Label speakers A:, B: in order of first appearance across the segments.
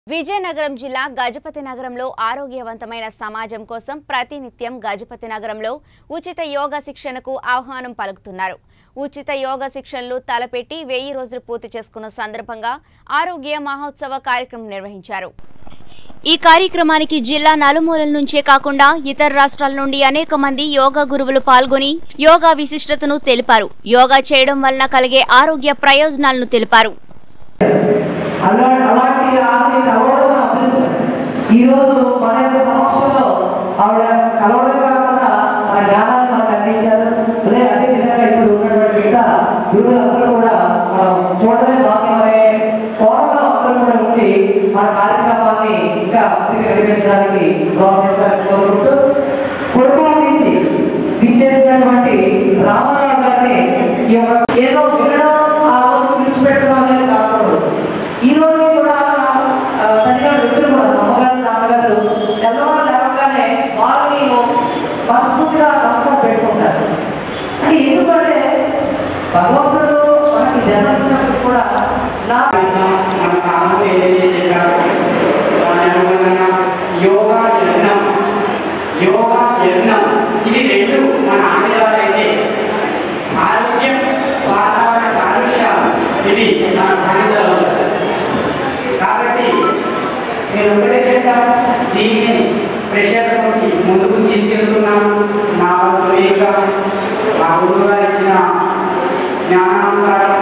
A: విజయనగరం జిల్లా గజపతి నగరంలో ఆరోగ్యవంతమైన సమాజం కోసం ప్రతినిత్యం గజపతి నగరంలో ఉచిత యోగా శిక్షణకు ఆహ్వానం పలుకుతున్నారు ఉచిత యోగా శిక్షణలు తలపెట్టి వెయ్యి రోజులు పూర్తి చేసుకున్న సందర్భంగా ఆరోగ్య మహోత్సవ కార్యక్రమం నిర్వహించారు ఈ కార్యక్రమానికి జిల్లా నలుమూలల నుంచే కాకుండా ఇతర రాష్ట్రాల నుండి అనేక మంది యోగా గురువులు పాల్గొని యోగా విశిష్టతను తెలిపారు యోగా చేయడం వలన కలిగే ఆరోగ్య ప్రయోజనాలను తెలిపారు
B: అలా అలాంటి ఆమె కలవడం నా అదృష్టం ఈరోజు మన యొక్క సమక్షంలో ఆవిడ కలవడం కాకుండా తన జ్ఞానాన్ని మనకు అందించారు అదే అదే విధంగా ఇప్పుడు ఉన్నటువంటి మిగతా గురువులందరూ కూడా మనం చూడడమే భాగ్యమనే కోరంలో అందరూ కూడా ఉండి మన కార్యక్రమాన్ని ఇంకా ముందుకు నడిపించడానికి ప్రోత్సహించాలని కోరుకుంటూ కుటుంబం నుంచి ఇచ్చేసినటువంటి రామారావు గారిని ఈ యొక్క ఏదో వినడం ఆ రోజు విడిచిపెట్టడం అనేది కాకూడదు ఈ రోజు కూడా ఆ, తల్లిగారు వ్యక్తులు కూడా మా అమ్మగారు నాన్నగారు తెల్లవారు లేవగానే వారిని మనస్ఫూర్తిగా నమస్కారం పెట్టుకుంటారు అంటే ఎందుకంటే భగవంతుడు మనకి జన్మించినప్పుడు కూడా నా
C: మన సాధన ఏదైతే చెప్పారో దాని అనుగుణంగా యోగా యజ్ఞం యోగా యజ్ఞం ఇది రెండు మన ఆంధ్రాలైతే ఆరోగ్యం వాతావరణ కాలుష్యం ఇది మన బానిసలో కాబట్టి నేను ఒకటే చేస్తాను దీన్ని ప్రెషర్తోటి ముందుకు తీసుకెళ్తున్నాను నా వంతుగా మా గురువుగా ఇచ్చిన జ్ఞానానుసారం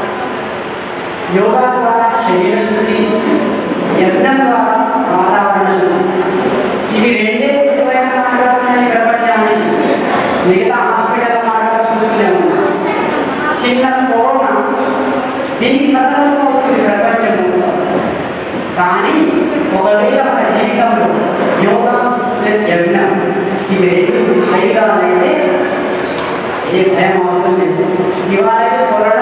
C: యోగా ద్వారా శరీర శుద్ధి యజ్ఞం ద్వారా వాతావరణ శుద్ధి ఇవి రెండే సుఖమైన మార్గాలు ఉన్నాయి ప్రపంచానికి మిగతా హాస్పిటల్ మార్గాలు చూస్తూనే ఉన్నాం చిన్న కరోనా దీనికి సతతంగా అవుతుంది ప్రపంచం మొత్తం. కానీ ఒకవేళ మన జీవితంలో యోగా ప్లస్ యజ్ఞం ఇవి రెండు హైగా అయితే ఏ భయం అవసరం లేదు ఇవాళ అయితే కొరడా